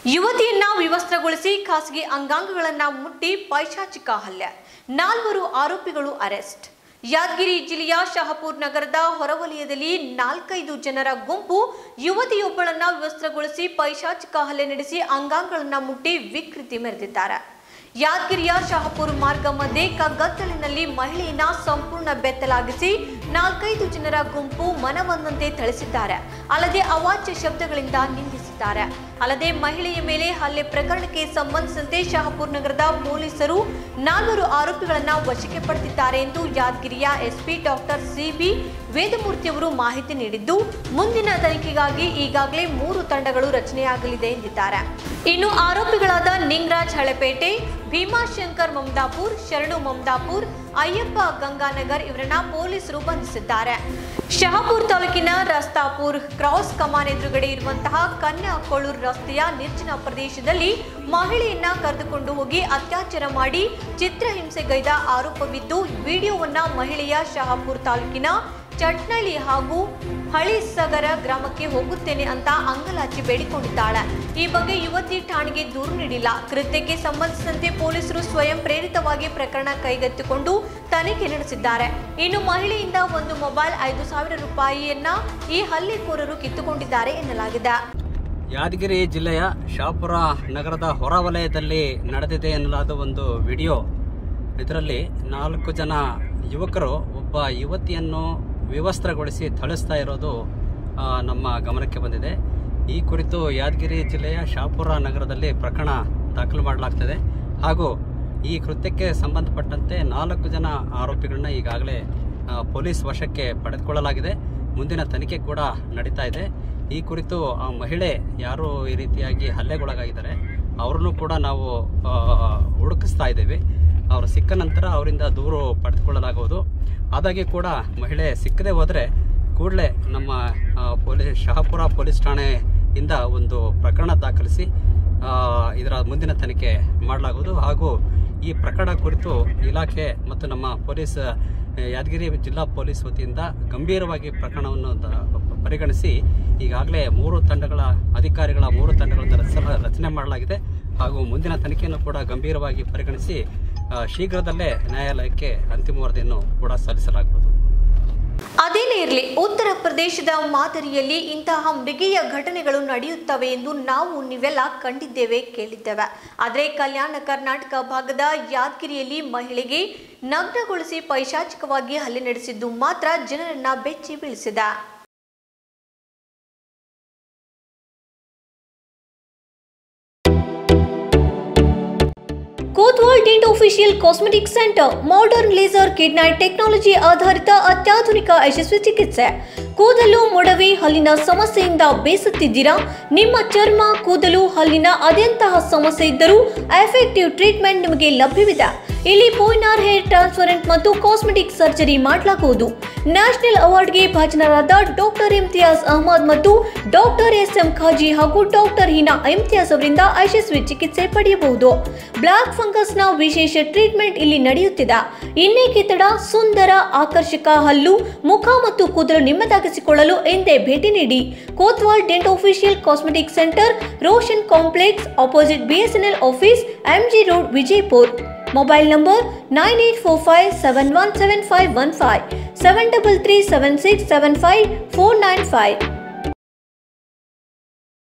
ಯುವತಿಯನ್ನ ವಿವಸ್ತ್ರಗೊಳಿಸಿ ಖಾಸಗಿ ಅಂಗಾಂಗಗಳನ್ನ ಮುಟ್ಟಿ ಪೈಶಾಚಿಕ ಹಲ್ಲೆ ನಾಲ್ವರು ಆರೋಪಿಗಳು ಅರೆಸ್ಟ್ ಯಾದಗಿರಿ ಜಿಲ್ಲೆಯ ಶಹಪುರ್ ನಗರದ ಹೊರವಲಯದಲ್ಲಿ ನಾಲ್ಕೈದು ಜನರ ಗುಂಪು ಯುವತಿಯೊಬ್ಬಳನ್ನ ವಿವಸ್ತ್ರಗೊಳಿಸಿ ಪೈಶಾಚಿಕ ಹಲ್ಲೆ ನಡೆಸಿ ಅಂಗಾಂಗಗಳನ್ನ ಮುಟ್ಟಿ ವಿಕೃತಿ ಮೆರೆದಿದ್ದಾರೆ ಯಾದಗಿರಿಯ ಶಹಪುರ್ ಮಾರ್ಗ ಮಧ್ಯೆ ಕಗ್ಗತ್ತಲಿನಲ್ಲಿ ಮಹಿಳೆಯನ್ನ ಸಂಪೂರ್ಣ ಬೆತ್ತಲಾಗಿಸಿ ನಾಲ್ಕೈದು ಜನರ ಗುಂಪು ಮನವೊಂದಂತೆ ಥಳಿಸಿದ್ದಾರೆ ಅಲ್ಲದೆ ಅವಾಚ್ಯ ಶಬ್ದಗಳಿಂದ ನಿಂದಿಸಿದ್ದಾರೆ ಅಲ್ಲದೆ ಮಹಿಳೆಯ ಮೇಲೆ ಹಲ್ಲೆ ಪ್ರಕರಣಕ್ಕೆ ಸಂಬಂಧಿಸಿದಂತೆ ಶಹಪುರ್ ನಗರದ ಪೊಲೀಸರು ನಾಲ್ವರು ಆರೋಪಿಗಳನ್ನ ವಶಕ್ಕೆ ಪಡೆದಿದ್ದಾರೆ ಎಂದು ಯಾದಗಿರಿಯ ಎಸ್ಪಿ ಡಾಕ್ಟರ್ ಸಿಬಿ ವೇದಮೂರ್ತಿ ಅವರು ಮಾಹಿತಿ ನೀಡಿದ್ದು ಮುಂದಿನ ತನಿಖೆಗಾಗಿ ಈಗಾಗಲೇ ಮೂರು ತಂಡಗಳು ರಚನೆಯಾಗಲಿದೆ ಎಂದಿದ್ದಾರೆ ಇನ್ನು ಆರೋಪಿಗಳಾದ ನಿಂಗರಾಜ್ ಹಳೆಪೇಟೆ ಭೀಮಾಶಂಕರ್ ಮಮದಾಪುರ್ ಶರಣು ಮಮದಾಪುರ್ ಅಯ್ಯಪ್ಪ ಗಂಗಾನಗರ್ ಇವರನ್ನ ಪೊಲೀಸರು ಬಂಧಿಸಿದ್ದಾರೆ ಶಹಪುರ್ ತಾಲೂಕಿನ ರಸ್ತಾಪುರ್ ಕ್ರಾಸ್ ಕಮಾನ್ ಎದುರುಗಡೆ ಇರುವಂತಹ ಕನ್ಯಾ ಕೊಳೂರು ರಸ್ತೆಯ ನಿರ್ಜನ ಪ್ರದೇಶದಲ್ಲಿ ಮಹಿಳೆಯನ್ನ ಕರೆದುಕೊಂಡು ಹೋಗಿ ಅತ್ಯಾಚಾರ ಮಾಡಿ ಚಿತ್ರಹಿಂಸೆಗೈದ ಆರೋಪವಿದ್ದು ವಿಡಿಯೋವನ್ನ ಮಹಿಳೆಯ ಶಹಪುರ್ ತಾಲೂಕಿನ ಚಟ್ನಳ್ಳಿ ಹಾಗೂ ಹಳಿಸಗರ ಗ್ರಾಮಕ್ಕೆ ಹೋಗುತ್ತೇನೆ ಅಂತ ಅಂಗಲಾಚಿ ಬೇಡಿಕೊಂಡಿದ್ದಾಳೆ ಈ ಬಗ್ಗೆ ಯುವತಿ ಠಾಣೆಗೆ ದೂರು ನೀಡಿಲ್ಲ ಕೃತ್ಯಕ್ಕೆ ಸಂಬಂಧಿಸಿದಂತೆ ಪೊಲೀಸರು ಸ್ವಯಂ ಪ್ರೇರಿತವಾಗಿ ಪ್ರಕರಣ ಕೈಗೆತ್ತಿಕೊಂಡು ತನಿಖೆ ನಡೆಸಿದ್ದಾರೆ ಇನ್ನು ಮಹಿಳೆಯಿಂದ ಒಂದು ಮೊಬೈಲ್ ಐದು ಸಾವಿರ ರೂಪಾಯಿಯನ್ನ ಈ ಹಲ್ಲೆಕೋರರು ಕಿತ್ತುಕೊಂಡಿದ್ದಾರೆ ಎನ್ನಲಾಗಿದೆ ಯಾದಗಿರಿ ಜಿಲ್ಲೆಯ ಶಾಪುರ ನಗರದ ಹೊರವಲಯದಲ್ಲಿ ನಡೆದಿದೆ ಎನ್ನಲಾದ ಒಂದು ವಿಡಿಯೋ ಇದರಲ್ಲಿ ನಾಲ್ಕು ಜನ ಯುವಕರು ಒಬ್ಬ ಯುವತಿಯನ್ನು ವಿವಸ್ತ್ರಗೊಳಿಸಿ ಥಳಿಸ್ತಾ ಇರೋದು ಆ, ನಮ್ಮ ಗಮನಕ್ಕೆ ಬಂದಿದೆ ಈ ಕುರಿತು ಯಾದಗಿರಿ ಜಿಲ್ಲೆಯ ಶಾಪುರ ನಗರದಲ್ಲಿ ಪ್ರಕರಣ ದಾಖಲು ಮಾಡಲಾಗ್ತದೆ ಹಾಗೂ ಈ ಕೃತ್ಯಕ್ಕೆ ಸಂಬಂಧಪಟ್ಟಂತೆ ನಾಲ್ಕು ಜನ ಆರೋಪಿಗಳನ್ನ ಈಗಾಗಲೇ ಆ, ಪೊಲೀಸ್ ವಶಕ್ಕೆ ಪಡೆದುಕೊಳ್ಳಲಾಗಿದೆ ಮುಂದಿನ ತನಿಖೆ ಕೂಡ ನಡೀತಾ ಇದೆ ಈ ಕುರಿತು ಆ ಮಹಿಳೆ ಯಾರು ಈ ರೀತಿಯಾಗಿ ಹಲ್ಲೆಗೊಳಗಾಗಿದ್ದಾರೆ ಅವ್ರನ್ನೂ ಕೂಡ ನಾವು ಆ, ಹುಡುಕಿಸ್ತಾ ಇದ್ದೇವೆ ಅವರು ಸಿಕ್ಕ ನಂತರ ಅವರಿಂದ ದೂರು ಪಡೆದುಕೊಳ್ಳಲಾಗುವುದು ಆದಾಗ್ಯೂ ಕೂಡ ಮಹಿಳೆ ಸಿಕ್ಕದೆ ಹೋದರೆ ಕೂಡಲೇ ನಮ್ಮ ಆ, ಪೊಲೀಸ್ ಶಹಪುರ ಪೊಲೀಸ್ ಠಾಣೆಯಿಂದ ಒಂದು ಪ್ರಕರಣ ದಾಖಲಿಸಿ ಆ, ಇದರ ಮುಂದಿನ ತನಿಖೆ ಮಾಡಲಾಗುವುದು ಹಾಗೂ ಈ ಪ್ರಕರಣ ಕುರಿತು ಇಲಾಖೆ ಮತ್ತು ನಮ್ಮ ಪೊಲೀಸ್ ಆ, ಯಾದಗಿರಿ ಜಿಲ್ಲಾ ಪೊಲೀಸ್ ವತಿಯಿಂದ ಗಂಭೀರವಾಗಿ ಪ್ರಕರಣವನ್ನು ದ- ಪರಿಗಣಿಸಿ ಈಗಾಗಲೇ ಮೂರು ತಂಡಗಳ ಅಧಿಕಾರಿಗಳ ಮೂರು ತಂಡಗಳನ್ನು ರಚನೆ ರಚನೆ ಮಾಡಲಾಗಿದೆ ಹಾಗೂ ಮುಂದಿನ ತನಿಖೆಯನ್ನು ಕೂಡ ಗಂಭೀರವಾಗಿ ಪರಿಗಣಿಸಿ ಆ, ಶೀಘ್ರದಲ್ಲೇ ನ್ಯಾಯಾಲಯಕ್ಕೆ ಅಂತಿಮ ವರದಿಯನ್ನು ಕೂಡ ಸಲ್ಲಿಸಲಾಗುವುದು ಅದೇನೇ ಇರಲಿ ಉತ್ತರ ಪ್ರದೇಶದ ಮಾದರಿಯಲ್ಲಿ ಇಂತಹ ಮೃಗೀಯ ಘಟನೆಗಳು ನಡೆಯುತ್ತವೆ ಎಂದು ನಾವು ನೀವೆಲ್ಲ ಕಂಡಿದ್ದೇವೆ ಕೇಳಿದ್ದೇವೆ ಆದರೆ ಕಲ್ಯಾಣ ಕರ್ನಾಟಕ ಭಾಗದ ಯಾದಗಿರಿಯಲ್ಲಿ ಮಹಿಳೆಗೆ ನಗ್ನಗೊಳಿಸಿ ಪೈಶಾಚಿಕವಾಗಿ ಹಲ್ಲೆ ನಡೆಸಿದ್ದು ಮಾತ್ರ ಜನರನ್ನ ಬೆಚ್ಚಿ ಬೀಳಿಸಿದೆ Kotwal dentofacial cosmetic centre modern laser ಕಿಡ್ನೈಟ್ ಟೆಕ್ನಾಲಜಿ ಆಧಾರಿತ ಅತ್ಯಾಧುನಿಕ ಯಶಸ್ವಿ ಚಿಕಿತ್ಸೆ ಕೂದಲು ಮೊಡವೆ ಹಲ್ಲಿನ ಸಮಸ್ಯೆಯಿಂದ ಬೇಸತ್ತಿದ್ದೀರಾ ನಿಮ್ಮ ಚರ್ಮ ಕೂದಲು ಹಲ್ಲಿನ ಅದೆಂತಹ ಸಮಸ್ಯೆ ಇದ್ದರೂ ಎಫೆಕ್ಟಿವ್ ಟ್ರೀಟ್ಮೆಂಟ್ ನಿಮಗೆ ಲಭ್ಯವಿದೆ ಇಲ್ಲಿ ಪೋಯ್ನಾರ್ ಹೇರ್ ಟ್ರಾನ್ಸ್ಪರೆಂಟ್ ಮತ್ತು ಕಾಸ್ಮೆಟಿಕ್ ಸರ್ಜರಿ ಮಾಡಲಾಗುವುದು ನ್ಯಾಷನಲ್ ಅವಾರ್ಡ್ಗೆ ಭಾಜನರಾದ ಡಾಕ್ಟರ್ ಇಮ್ತಿಯಾಜ್ ಅಹಮದ್ ಮತ್ತು ಡಾಕ್ಟರ್ ಎಸ್ ಎಂ ಖಾಜಿ ಹಾಗೂ ಡಾಕ್ಟರ್ ಹಿನಾ ಇಮ್ತಿಯಾಜ್ ಅವರಿಂದ ಯಶಸ್ವಿ ಚಿಕಿತ್ಸೆ ಪಡೆಯಬಹುದು ಬ್ಲಾಕ್ ಫಂಗಸ್ನ ವಿಶೇಷ ಟ್ರೀಟ್ಮೆಂಟ್ ಇಲ್ಲಿ ನಡೆಯುತ್ತಿದೆ ಇನ್ನೇಕೆ ತಡ ಸುಂದರ ಆಕರ್ಷಕ ಹಲ್ಲು ಮುಖ ಮತ್ತು ಕೂದಲು ನಿಮ್ಮದಾಗಿಸಿಕೊಳ್ಳಲು ಎಂದೇ ಭೇಟಿ ನೀಡಿ Kotwal dentofacial cosmetic centre Roshan complex opposite BSNL office MG road Vijayapur mobile number nine eight four five seven one seven five one five seven double three seven six seven five four nine five